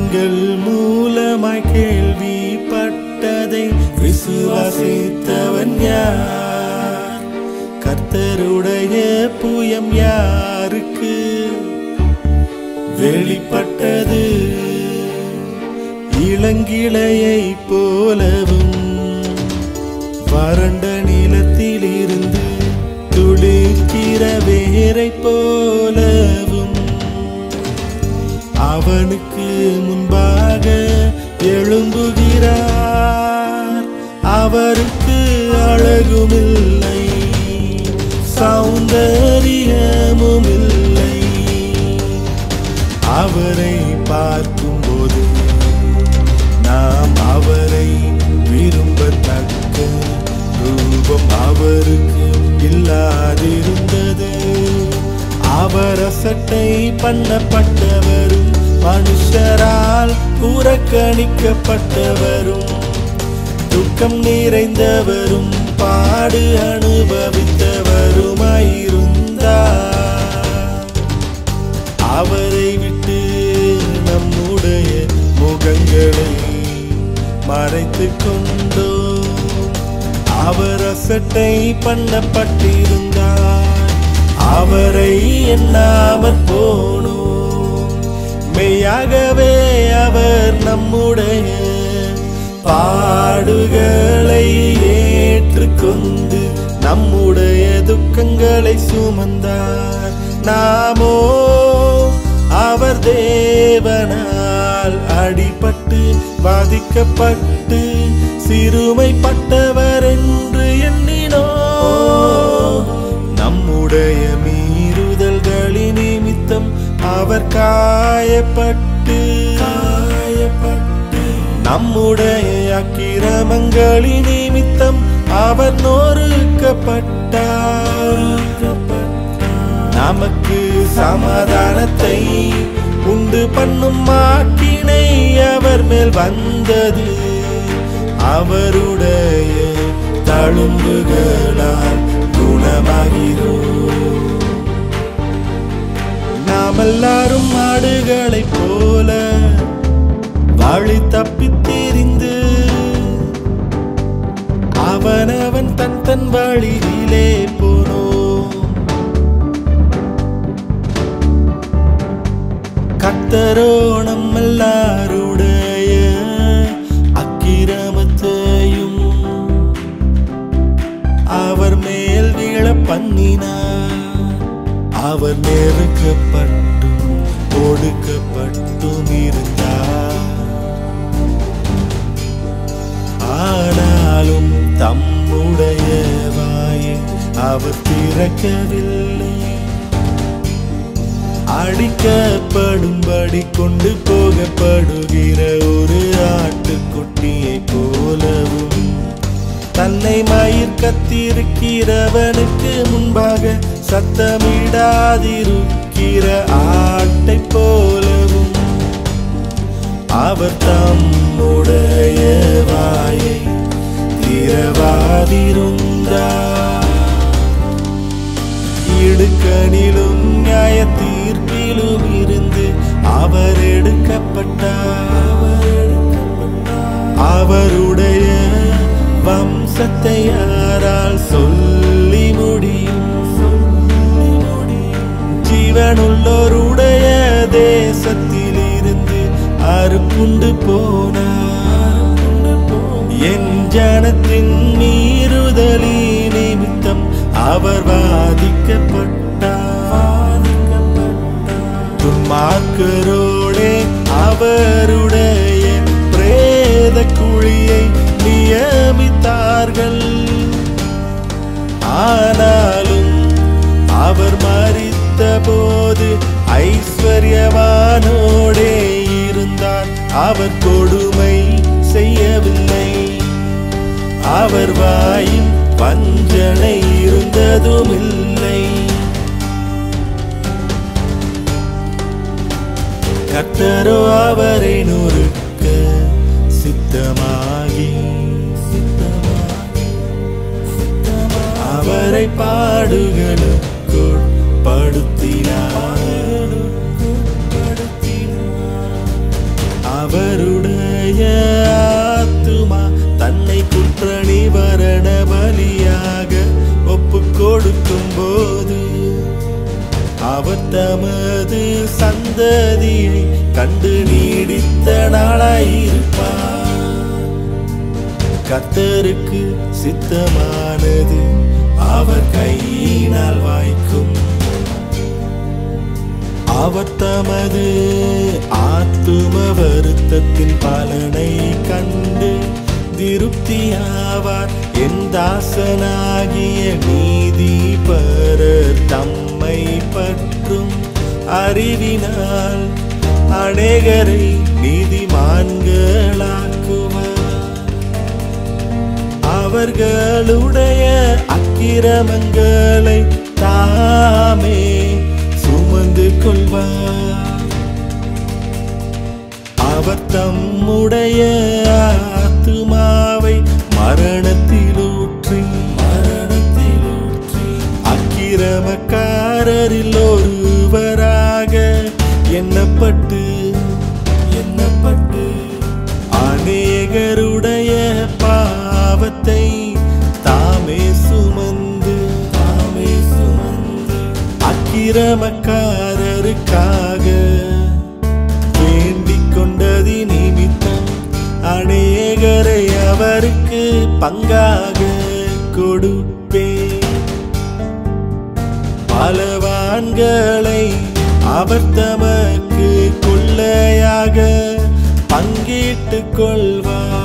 நீங்கள் மூலமாய் கேள்விப்பட்டதை விசுவாசித்தவன் யார் கர்த்தருடைய புயம் யாருக்கு வெளிப்பட்டது இளங்கிளையை போலவும் வறண்ட நிலத்தில் இருந்து துளிர்க்கிற வேரை போலவும் அவனுக்கு முன்பாக எழும்புகிறார் அவருக்கு அழகுமில்லை சௌந்தரியமும் இல்லை அவரை பார்க்கும்போது நாம் அவரை விரும்பத்தக்க ரூபம் அவருக்கு இல்லாதிருந்தது அவர் அசட்டை பண்ணப்பட்டவரும் மனுஷரால் புறக்கணிக்கப்பட்டவரும் துக்கம் நிறைந்தவரும் பாடு அனுபவித்தவருமாயிருந்தார் அவரை விட்டு நம்முடைய முகங்களை மறைத்து கொண்டோ அவர் அசட்டை பண்ணப்பட்டிருந்தார் அவரை எண்ணாமற் போனோம் மெய்யாகவே அவர் நம்முடைய பாடுகளை ஏற்றுக்கொண்டு நம்முடைய துக்கங்களை சுமந்தார் நாமோ அவர் தேவனால் அடிபட்டு பாதிக்கப்பட்டு சிறுமைப்பட்டவர் என்று எண்ணினோ நம்முடைய மீறுதல்களின் நிமித்தம் அவர் காயப்பட்டு காயப்பட்டு நம்முடைய அக்கிரமங்களின் நிமித்தம் அவர் நொறுக்கப்பட்டார் நமக்கு சமாதானத்தை உண்டு பண்ணும் மாக்கினை அவர் மேல் வந்தது அவருடைய தழும்புகளால் குணமாகிறோம் நாம் எல்லாரும் மாடுகளைப் போல வழி தப்பித் திரிந்து அவனவன் தன் தன் வழியிலே போனோம் கத்தரோ நம்மெல்லாருடைய அக்கிரமத்தையும் அவர் மேல் விழ பண்ணினார் அவர் நெருக்கப்பட்டும் ஒடுக்கப்பட்டும் இருந்தார் ஆனாலும் தம்முடைய வாயை அவர் திறக்கவில்லை அடிக்கப்படும்படி கொண்டு போகப்படுகிற ஒரு ஆட்டுக்குட்டியை போலவும் தன்னை மயிர் கத்திருக்கிறவனுக்கு முன்பாக சத்தமிடாதிருக்கிற ஆட்டை போலவும் அவர் தம்முடைய வாயை திறவாதிருந்தார் இடுக்கணிலும் நியாய தீர்ப்பிலும் இருந்து அவர் எடுக்கப்பட்டார் அவருடைய வம்சத்தை யாரால் சொல்லி முடியும் ஜீவனுள்ளோருடைய தேசத்தில் இருந்து அறுப்புண்டு போனார் என் ஜனத்தின் மீறுதலி நிமித்தம் அவர் வாதிக்கப்பட்டார் துன்மார்க்கரோடே அவருடைய பிரேத குழியை நியமித்தார்கள் ஆனாலும் அவர் மறித்த போது ஐஸ்வர்யவானோடே இருந்தார் அவர் கொடுமை செய்யவில்லை அவர் வாயில் வஞ்சனை இருந்ததும் இல்லை கர்த்தரோ அவரை நொறுக்க சித்தமாகி அவரை பாடுகளுக்குள் படுத்தினார் அவருடைய ஆத்துமா தன்னை குற்ற நிவாரண பலியாக ஒப்பு கொடுக்கும் போது அவர் தமது சந்ததியை கண்டு நீடித்த நாளாயிருப்பார் கர்த்தருக்கு சித்தமானது அவர் கையினால் வாய்க்கும் அவர் தமது ஆத்தும வருத்தத்தின் பலனை கண்டு திருப்தியாவார் என் தாசனாகிய நீதி பரர் தம்மை பற்றும் அறிவினால் அநேகரை நீதிமான்களாக்குவார் அவர்களுடைய அக்கிரமங்களை தாமே சுமந்து கொள்வார் அவர் தம்முடைய ஆத்துமாவை மரணத்தில் ஊற்றி மரணத்தில் ஊற்றி அக்கிரமக்காரரில் ஒருவராக எண்ணப்பட்டு எண்ணப்பட்டு அநேகருடைய பாவத்தை தாமே சுமந்து தாமே சுமந்து அக்கிரமக்காரருக்காக வேண்டிக் கொண்டதி நிமித்தம் அநேகரை அவருக்கு பங்காக கொடுப்பே பலவான்களை அவர் தமக்கு கொள்ளையாக பங்கிட்டுக் கொள்வார்